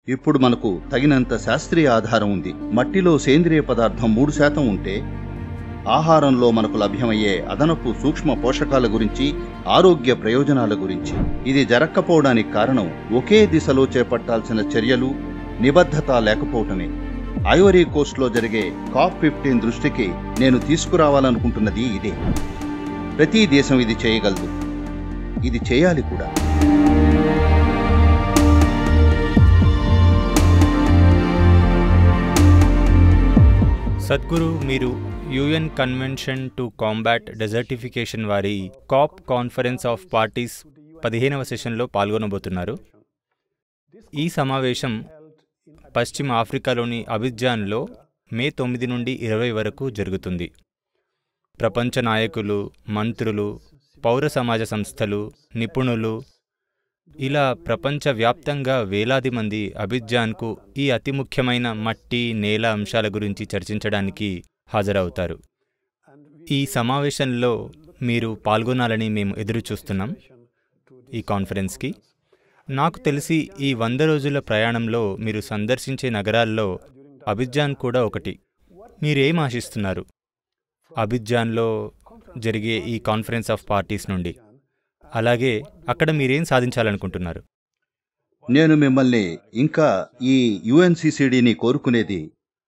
ఇప్పుడు మనకు తగినంత శాస్త్రీయ ఆధారం ఉంది మట్టిలో సేంద్రియ పదార్థం మూడు శాతం ఉంటే ఆహారంలో మనకు లభ్యమయ్యే అదనపు సూక్ష్మ పోషకాల గురించి ఆరోగ్య ప్రయోజనాల గురించి ఇది జరక్కపోవడానికి కారణం ఒకే దిశలో చేపట్టాల్సిన చర్యలు నిబద్ధత లేకపోవటమే ఐవరీ కోస్ట్లో జరిగే కాప్ ఫిఫ్టీన్ దృష్టికి నేను తీసుకురావాలనుకుంటున్నది ఇదే ప్రతి దేశం ఇది చేయగలదు ఇది చేయాలి కూడా సద్గురు మీరు UN convention to combat desertification వారి కాప్ కాన్ఫరెన్స్ ఆఫ్ పార్టీస్ పదిహేనవ సెషన్లో పాల్గొనబోతున్నారు ఈ సమావేశం పశ్చిమ ఆఫ్రికాలోని అబిజ్జాన్లో మే తొమ్మిది నుండి ఇరవై వరకు జరుగుతుంది ప్రపంచ నాయకులు మంత్రులు పౌర సమాజ సంస్థలు నిపుణులు ఇలా ప్రపంచవ్యాప్తంగా వేలాది మంది అబిజ్జాన్కు ఈ అతి ముఖ్యమైన మట్టి నేల అంశాల గురించి చర్చించడానికి హాజరవుతారు ఈ సమావేశంలో మీరు పాల్గొనాలని మేము ఎదురు చూస్తున్నాం ఈ కాన్ఫరెన్స్కి నాకు తెలిసి ఈ వంద రోజుల ప్రయాణంలో మీరు సందర్శించే నగరాల్లో అబిజ్జాన్ కూడా ఒకటి మీరేం ఆశిస్తున్నారు అబిజ్జాన్లో జరిగే ఈ కాన్ఫరెన్స్ ఆఫ్ పార్టీస్ నుండి అలాగే అక్కడ మీరేం సాధించాలనుకుంటున్నారు నేను మిమ్మల్ని ఇంకా ఈ యుఎన్సిసిడిని కోరుకునేది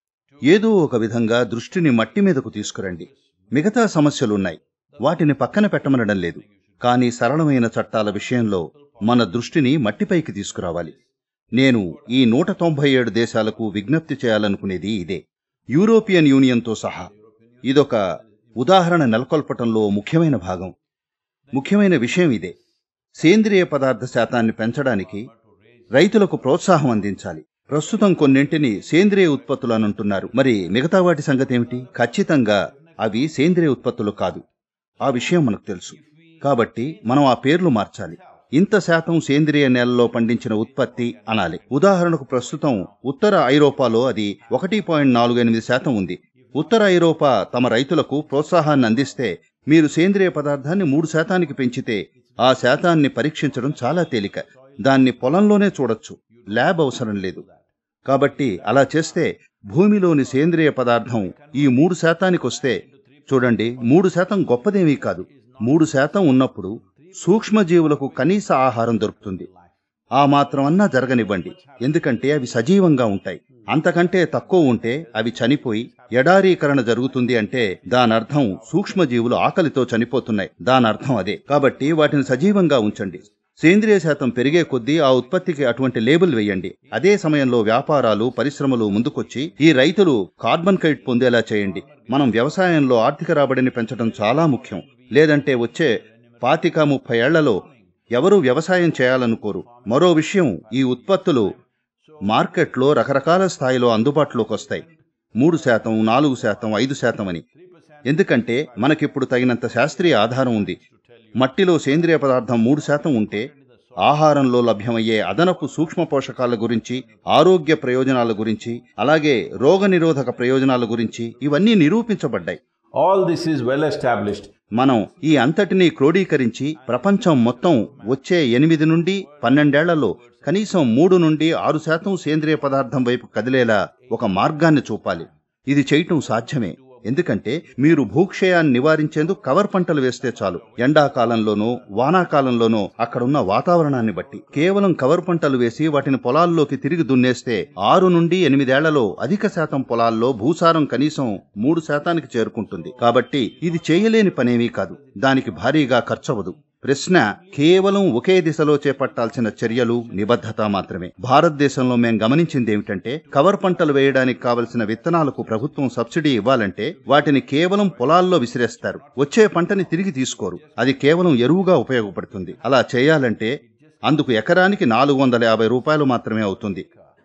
ఏదో ఒక విధంగా దృష్టిని మట్టి మీదకు తీసుకురండి మిగతా సమస్యలున్నాయి వాటిని పక్కన పెట్టమనడం లేదు కానీ సరళమైన చట్టాల విషయంలో మన దృష్టిని మట్టిపైకి తీసుకురావాలి నేను ఈ నూట తొంభై ఏడు దేశాలకు విజ్ఞప్తి చేయాలనుకునేది ఇదే యూరోపియన్ యూనియన్తో సహా ఇదొక ఉదాహరణ నెలకొల్పటంలో ముఖ్యమైన భాగం ముఖ్యమైన విషయం ఇదే సేంద్రియ పదార్థ శాతాన్ని పెంచడానికి రైతులకు ప్రోత్సాహం అందించాలి ప్రస్తుతం కొన్నింటిని సేంద్రియ ఉత్పత్తులు అని అంటున్నారు మరి మిగతా వాటి సంగతి ఏమిటి ఖచ్చితంగా అవి సేంద్రియ ఉత్పత్తులు కాదు ఆ విషయం మనకు తెలుసు కాబట్టి మనం ఆ పేర్లు మార్చాలి ఇంత శాతం సేంద్రియ నేలలో పండించిన ఉత్పత్తి అనాలి ఉదాహరణకు ప్రస్తుతం ఉత్తర ఐరోపాలో అది ఒకటి పాయింట్ నాలుగు ఎనిమిది శాతం ఉంది ఉత్తర ఐరోపా తమ రైతులకు ప్రోత్సాహాన్ని అందిస్తే మీరు సేంద్రియ పదార్థాన్ని మూడు శాతానికి పెంచితే ఆ శాతాన్ని పరీక్షించడం చాలా తేలిక దాన్ని పొలంలోనే చూడొచ్చు ల్యాబ్ అవసరం లేదు కాబట్టి అలా చేస్తే భూమిలోని సేంద్రియ పదార్థం ఈ మూడు శాతానికి వస్తే చూడండి మూడు శాతం గొప్పదేమీ కాదు మూడు శాతం ఉన్నప్పుడు సూక్ష్మజీవులకు కనీస ఆహారం దొరుకుతుంది ఆ మాత్రం అన్నా జరగనివ్వండి ఎందుకంటే అవి సజీవంగా ఉంటాయి అంతకంటే తక్కువ ఉంటే అవి చనిపోయి ఎడారీకరణ జరుగుతుంది అంటే దానర్థం సూక్ష్మజీవులు ఆకలితో చనిపోతున్నాయి దానర్థం అదే కాబట్టి వాటిని సజీవంగా ఉంచండి సేంద్రియ శాతం పెరిగే కొద్దీ ఆ ఉత్పత్తికి అటువంటి లేబుల్ వేయండి అదే సమయంలో వ్యాపారాలు పరిశ్రమలు ముందుకొచ్చి ఈ రైతులు కార్బన్ క్రెడిట్ పొందేలా చేయండి మనం వ్యవసాయంలో ఆర్థిక రాబడిని పెంచడం చాలా ముఖ్యం లేదంటే వచ్చే పాతిక ముప్పై ఏళ్లలో ఎవరూ వ్యవసాయం చేయాలనుకోరు మరో విషయం ఈ ఉత్పత్తులు మార్కెట్లో రకరకాల స్థాయిలో అందుబాటులోకి వస్తాయి మూడు శాతం నాలుగు శాతం ఐదు శాతం అని ఎందుకంటే మనకిప్పుడు తగినంత శాస్త్రీయ ఆధారం ఉంది మట్టిలో సేంద్రియ పదార్థం మూడు శాతం ఉంటే ఆహారంలో లభ్యమయ్యే అదనపు సూక్ష్మ పోషకాల గురించి ఆరోగ్య ప్రయోజనాల గురించి అలాగే రోగనిరోధక ప్రయోజనాల గురించి ఇవన్నీ నిరూపించబడ్డాయి All this is well established. మనం ఈ అంతటినీ క్రోడీకరించి ప్రపంచం మొత్తం వచ్చే ఎనిమిది నుండి పన్నెండేళ్లలో కనీసం మూడు నుండి ఆరు శాతం సేంద్రియ పదార్థం వైపు కదిలేలా ఒక మార్గాన్ని చూపాలి ఇది చేయటం సాధ్యమే ఎందుకంటే మీరు భూక్షయాన్ని నివారించేందుకు కవర్ పంటలు వేస్తే చాలు ఎండాకాలంలోనో వానాకాలంలోనో అక్కడున్న వాతావరణాన్ని బట్టి కేవలం కవర్ పంటలు వేసి వాటిని పొలాల్లోకి తిరిగి దున్నేస్తే ఆరు నుండి ఎనిమిదేళ్లలో అధిక శాతం పొలాల్లో భూసారం కనీసం మూడు శాతానికి చేరుకుంటుంది కాబట్టి ఇది చేయలేని పనేమీ కాదు దానికి భారీగా ఖర్చవదు ప్రశ్న కేవలం ఒకే దిశలో చేపట్టాల్సిన చర్యలు నిబద్ధత మాత్రమే భారతదేశంలో మేం గమనించింది ఏమిటంటే కవర్ పంటలు వేయడానికి కావలసిన విత్తనాలకు ప్రభుత్వం సబ్సిడీ ఇవ్వాలంటే వాటిని కేవలం పొలాల్లో విసిరేస్తారు వచ్చే పంటని తిరిగి తీసుకోరు అది కేవలం ఎరువుగా ఉపయోగపడుతుంది అలా చేయాలంటే అందుకు ఎకరానికి నాలుగు వందల యాభై రూపాయలు మాత్రమే అవుతుంది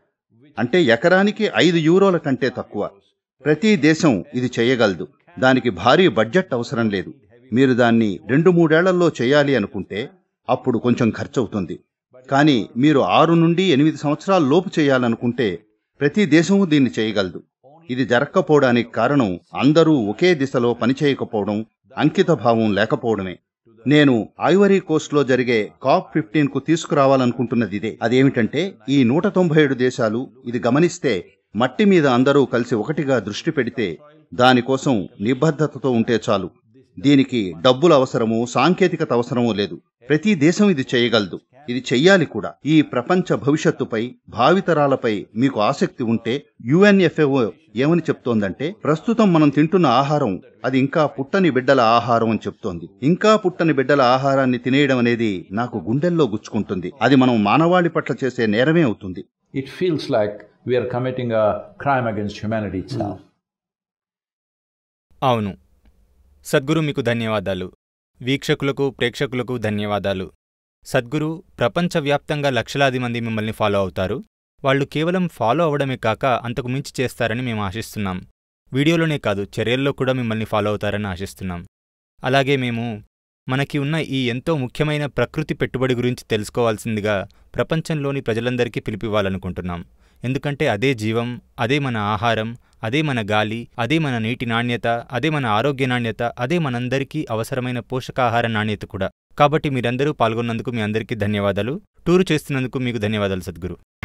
అంటే ఎకరానికి ఐదు యూరోల కంటే తక్కువ ప్రతి దేశం ఇది చేయగలదు దానికి భారీ బడ్జెట్ అవసరం లేదు మీరు దాన్ని రెండు మూడేళ్లలో చేయాలి అనుకుంటే అప్పుడు కొంచెం ఖర్చు అవుతుంది కానీ మీరు ఆరు నుండి ఎనిమిది సంవత్సరాల లోపు చేయాలనుకుంటే ప్రతి దేశము దీన్ని చేయగలదు ఇది జరక్కపోవడానికి కారణం అందరూ ఒకే దిశలో పనిచేయకపోవడం అంకిత భావం లేకపోవడమే నేను ఐవరీ కోస్ట్ లో జరిగే కాప్ ఫిఫ్టీన్ కు తీసుకురావాలనుకుంటున్నది ఇదే అదేమిటంటే ఈ నూట తొంభై ఏడు దేశాలు ఇది గమనిస్తే మట్టి మీద అందరూ కలిసి ఒకటిగా దృష్టి పెడితే దానికోసం నిబద్ధతతో ఉంటే చాలు దీనికి డబ్బుల అవసరమో సాంకేతికత అవసరమో లేదు ప్రతి దేశం ఇది చేయగలదు ఇది చెయ్యాలి కూడా ఈ ప్రపంచ భవిష్యత్తుపై భావితరాలపై మీకు ఆసక్తి ఉంటే యుఎన్ఎఫ్ఏఓ ఏమని చెప్తోందంటే ప్రస్తుతం మనం తింటున్న ఆహారం అది ఇంకా పుట్టని బిడ్డల ఆహారం అని చెప్తోంది ఇంకా పుట్టని బిడ్డల ఆహారాన్ని తినేయడం అనేది నాకు గుండెల్లో గుచ్చుకుంటుంది అది మనం మానవాళి పట్ల చేసే నేరమే అవుతుంది It feels like we are committing a crime against humanity itself. అవును సద్గురు మీకు ధన్యవాదాలు వీక్షకులకు ప్రేక్షకులకు ధన్యవాదాలు సద్గురు ప్రపంచవ్యాప్తంగా లక్షలాది మంది మిమ్మల్ని ఫాలో అవుతారు వాళ్ళు కేవలం ఫాలో అవడమే కాక అంతకు మించి చేస్తారని మేము ఆశిస్తున్నాం వీడియోలోనే కాదు చర్యల్లో కూడా మిమ్మల్ని ఫాలో అవుతారని ఆశిస్తున్నాం అలాగే మేము మనకి ఉన్న ఈ ఎంతో ముఖ్యమైన ప్రకృతి పెట్టుబడి గురించి తెలుసుకోవాల్సిందిగా ప్రపంచంలోని ప్రజలందరికీ పిలిపివ్వాలనుకుంటున్నాం ఎందుకంటే అదే జీవం అదే మన ఆహారం అదే మన గాలి అదే మన నీటి నాణ్యత అదే మన ఆరోగ్య నాణ్యత అదే మనందరికీ అవసరమైన పోషకాహార నాణ్యత కూడా కాబట్టి మీరందరూ పాల్గొన్నందుకు మీ అందరికీ ధన్యవాదాలు టూరు చేస్తున్నందుకు మీకు ధన్యవాదాలు సద్గురు